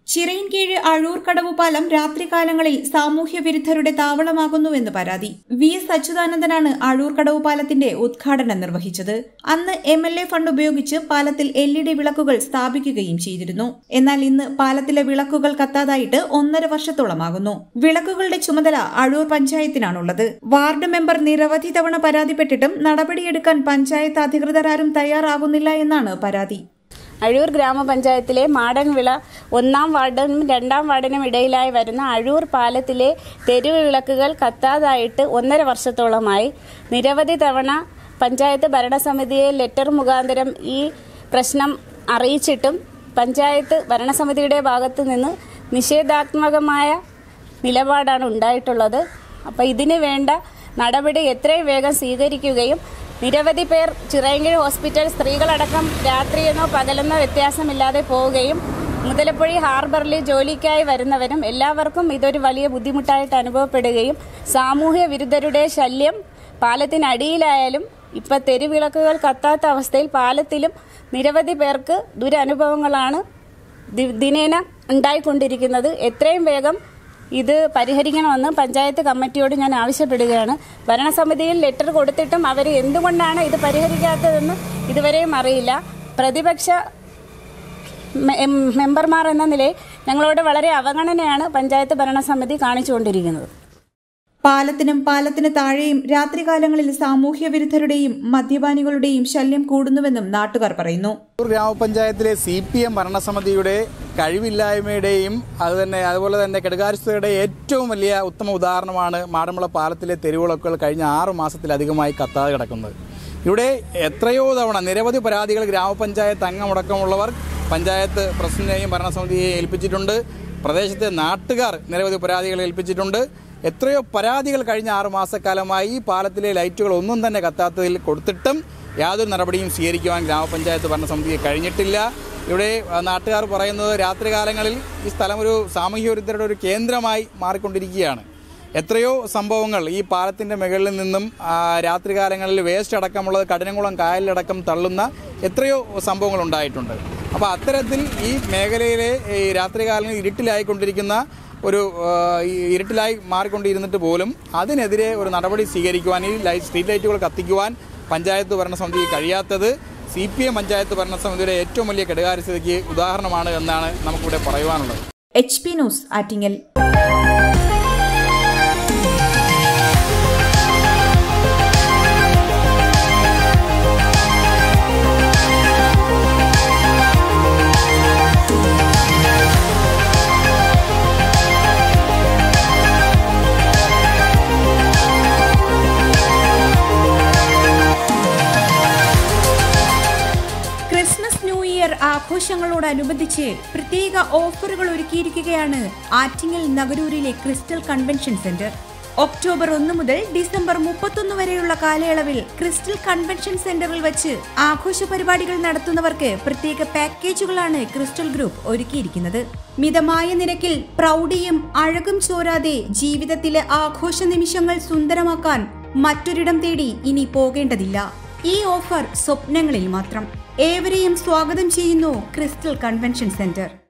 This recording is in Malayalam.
ചിറയിൻകീഴ് അഴൂർക്കടവ് പാലം രാത്രികാലങ്ങളിൽ സാമൂഹ്യ വിരുദ്ധരുടെ താവളമാകുന്നുവെന്ന് പരാതി വി എസ് അച്യുതാനന്ദനാണ് അഴൂർക്കടവ് പാലത്തിന്റെ ഉദ്ഘാടനം നിർവഹിച്ചത് അന്ന് എം എൽ എ ഫണ്ട് ഉപയോഗിച്ച് പാലത്തിൽ എൽ ഇ ഡി വിളക്കുകൾ സ്ഥാപിക്കുകയും ചെയ്തിരുന്നു എന്നാൽ ഇന്ന് പാലത്തിലെ വിളക്കുകൾ കത്താതായിട്ട് ഒന്നര വർഷത്തോളമാകുന്നു വിളക്കുകളുടെ ചുമതല അഴൂർ പഞ്ചായത്തിനാണുള്ളത് വാർഡ് മെമ്പർ നിരവധി തവണ പരാതിപ്പെട്ടിട്ടും നടപടിയെടുക്കാൻ പഞ്ചായത്ത് അധികൃതർ ആരും തയ്യാറാകുന്നില്ല എന്നാണ് പരാതി അഴൂർ ഗ്രാമപഞ്ചായത്തിലെ മാടൻവിള ഒന്നാം വാർഡിനും രണ്ടാം വാർഡിനും ഇടയിലായി വരുന്ന അഴൂർ പാലത്തിലെ തെരുവ് വിളക്കുകൾ കത്താതായിട്ട് ഒന്നര വർഷത്തോളമായി നിരവധി തവണ പഞ്ചായത്ത് ഭരണസമിതിയെ ലെറ്റർ മുഖാന്തരം ഈ പ്രശ്നം അറിയിച്ചിട്ടും പഞ്ചായത്ത് ഭരണസമിതിയുടെ ഭാഗത്തു നിന്ന് നിഷേധാത്മകമായ നിലപാടാണ് ഉണ്ടായിട്ടുള്ളത് അപ്പോൾ ഇതിന് വേണ്ട നടപടി എത്രയും വേഗം സ്വീകരിക്കുകയും നിരവധി പേർ ചിറയൻകീഴ് ഹോസ്പിറ്റൽ സ്ത്രീകളടക്കം രാത്രിയെന്നോ പകലെന്നോ വ്യത്യാസമില്ലാതെ പോവുകയും മുതലപ്പുഴി ഹാർബറിൽ ജോലിക്കായി വരുന്നവരും എല്ലാവർക്കും ഇതൊരു വലിയ ബുദ്ധിമുട്ടായിട്ട് അനുഭവപ്പെടുകയും സാമൂഹ്യ വിരുദ്ധരുടെ ശല്യം പാലത്തിനടിയിലായാലും ഇപ്പം തെരുവിളക്കുകൾ കത്താത്ത അവസ്ഥയിൽ പാലത്തിലും നിരവധി പേർക്ക് ദുരനുഭവങ്ങളാണ് ദി- ദിനേന ഉണ്ടായിക്കൊണ്ടിരിക്കുന്നത് എത്രയും വേഗം ഇത് പരിഹരിക്കണമെന്ന് പഞ്ചായത്ത് കമ്മിറ്റിയോട് ഞാൻ ആവശ്യപ്പെടുകയാണ് ഭരണസമിതിയിൽ ലെറ്റർ കൊടുത്തിട്ടും അവർ എന്തുകൊണ്ടാണ് ഇത് പരിഹരിക്കാത്തതെന്ന് ഇതുവരെയും അറിയില്ല പ്രതിപക്ഷ മെ- എം- മെമ്പർമാർ എന്ന നിലയിൽ ഞങ്ങളോട് വളരെ അവഗണനയാണ് പഞ്ചായത്ത് ഭരണസമിതി കാണിച്ചുകൊണ്ടിരിക്കുന്നത് പാലത്തിനും പാലത്തിന് താഴെയും രാത്രികാലങ്ങളിൽ സാമൂഹ്യ വിരുദ്ധരുടെയും മദ്യപാനികളുടെയും ശല്യം കൂടുന്നുവെന്നും നാട്ടുകാർ പറയുന്നു കണ്ണൂർ ഗ്രാമപഞ്ചായത്തിലെ സി പി എം ഭരണസമിതിയുടെ കഴിവില്ലായ്മയുടെയും അതുതന്നെ അതുപോലെ തന്നെ കെടുകാര്യസ്ഥതയുടെ ഏറ്റവും വലിയ ഉത്തമ ഉദാഹരണമാണ് മാടമ്പള പാലത്തിലെ തെരുവിളക്കുകൾ കഴിഞ്ഞ ആറു മാസത്തിലധികമായി കത്താതെ കിടക്കുന്നത് ഇവിടെ എത്രയോ തവണ നിരവധി പരാതികൾ ഗ്രാമപഞ്ചായത്ത് അംഗമടക്കമുള്ളവർ പഞ്ചായത്ത് പ്രസിഡന്റിനെയും ഭരണസമിതിയെയും ഏൽപ്പിച്ചിട്ടുണ്ട് പ്രദേശത്തെ നാട്ടുകാർ നിരവധി പരാതികൾ ഏൽപ്പിച്ചിട്ടുണ്ട് എത്രയോ പരാതികൾ കഴിഞ്ഞ ആറു മാസക്കാലമായി ഈ പാലത്തിലെ ലൈറ്റുകൾ ഒന്നും തന്നെ കത്താത്തതിൽ കൊടുത്തിട്ടും യാതൊരു നടപടിയും സ്വീകരിക്കുവാൻ ഗ്രാമപഞ്ചായത്ത് ഭരണസമിതിക്ക് കഴിഞ്ഞിട്ടില്ല ഇവിടെ ആ, നാട്ടുകാർ പറയുന്നത് രാത്രികാലങ്ങളിൽ ഈ സ്ഥലം ഒരു സാമൂഹ്യ വിരുദ്ധരുടെ ഒരു കേന്ദ്രമായി മാറിക്കൊണ്ടിരിക്കുകയാണ് എത്രയോ സംഭവങ്ങൾ ഈ പാലത്തിൻ്റെ മുകളിൽ നിന്നും ആ, രാത്രികാലങ്ങളിൽ വേസ്റ്റ് അടക്കമുള്ളത് കഠിനംകുളം കായലിലടക്കം തള്ളുന്ന എത്രയോ സംഭവങ്ങൾ ഉണ്ടായിട്ടുണ്ട് അപ്പോൾ അത്തരത്തിൽ ഈ മേഖലയിലെ ഈ രാത്രികാലങ്ങളിൽ ഇരുട്ടിലായിക്കൊണ്ടിരിക്കുന്ന ഒരു ആ, ഈ ഇരുട്ടിലായി മാറിക്കൊണ്ടിരുന്നിട്ട് പോലും അതിനെതിരെ ഒരു നടപടി സ്വീകരിക്കുവാൻ ഈ ലൈറ്റ് സ്ട്രീറ്റ് ലൈറ്റുകൾ കത്തിക്കുവാൻ പഞ്ചായത്ത് ഭരണസമിതിക്ക് കഴിയാത്തത് സി പി എം പഞ്ചായത്ത് ഭരണസമിതിയുടെ ഏറ്റവും വലിയ കെടുകാര്യസ്ഥതയ്ക്ക് ഉദാഹരണമാണ് എന്നാണ് നമുക്കിവിടെ പറയുവാനുള്ളത് H P news Attingal Christmas new year ആഘോഷങ്ങളോടനുബന്ധിച്ച് പ്രത്യേക ഓഫറുകൾ ഒരുക്കിയിരിക്കുകയാണ് ആറ്റിങ്ങൽ നഗരൂരിലെ ക്രിസ്റ്റൽ കൺവെൻഷൻ സെന്റർ ഒക്ടോബർ ഒന്ന് മുതൽ ഡിസംബർ മുപ്പത്തൊന്ന് വരെയുള്ള കാലയളവിൽ ക്രിസ്റ്റൽ കൺവെൻഷൻ സെന്ററിൽ വെച്ച് ആഘോഷ പരിപാടികൾ നടത്തുന്നവർക്ക് പ്രത്യേക പാക്കേജുകളാണ് ക്രിസ്റ്റൽ ഗ്രൂപ്പ് ഒരുക്കിയിരിക്കുന്നത് മിതമായ നിരക്കിൽ പ്രൗഢിയും അഴകും ചോരാതെ ജീവിതത്തിലെ ആഘോഷ നിമിഷങ്ങൾ സുന്ദരമാക്കാൻ മറ്റൊരിടം തേടി ഇനി പോകേണ്ടതില്ല ഈ ഓഫർ സ്വപ്നങ്ങളിൽ മാത്രം ഏവരെയും സ്വാഗതം ചെയ്യുന്നു ക്രിസ്റ്റൽ കൺവെൻഷൻ സെന്റർ